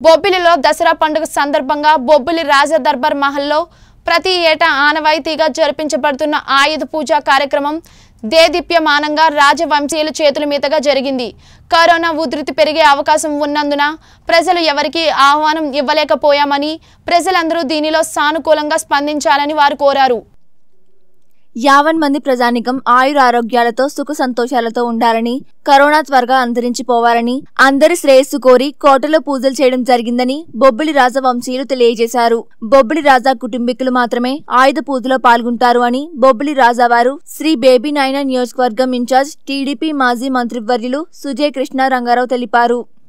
బొబ్బిలిలో దసరా పండుగ సందర్భంగా బొబ్బిలి రాజ దర్బార్ మహల్లో ప్రతి ఏటా ఆనవాయితీగా జరిపించబడుతున్న ఆయుధ పూజ కార్యక్రమం దేదీప్యమానంగా రాజవంశీయుల చేతుల మీదుగా జరిగింది కరోనా ఉధృతి పెరిగే అవకాశం ఉన్నందున ప్రజలు ఎవరికీ ఆహ్వానం ఇవ్వలేకపోయామని ప్రజలందరూ దీనిలో సానుకూలంగా స్పందించాలని వారు కోరారు యావన్ మంది ప్రజానికం ఆయుర ఆరోగ్యాలతో సుఖ సంతోషాలతో ఉండాలని కరోనా త్వరగా అంతరించిపోవాలని అందరి శ్రేయస్సు కోరి కోటలో పూజలు చేయడం జరిగిందని బొబ్బిలి రాజా వంశీయులు తెలియజేశారు బొబ్బిలి రాజా కుటుంబీకులు మాత్రమే ఆయుధ పూజలో పాల్గొంటారు అని బొబ్బిలి రాజా వారు శ్రీ బేబీ నాయన నియోజకవర్గం ఇన్ఛార్జ్ టీడీపీ మాజీ మంత్రివర్యులు సుజయ్ కృష్ణ రంగారావు తెలిపారు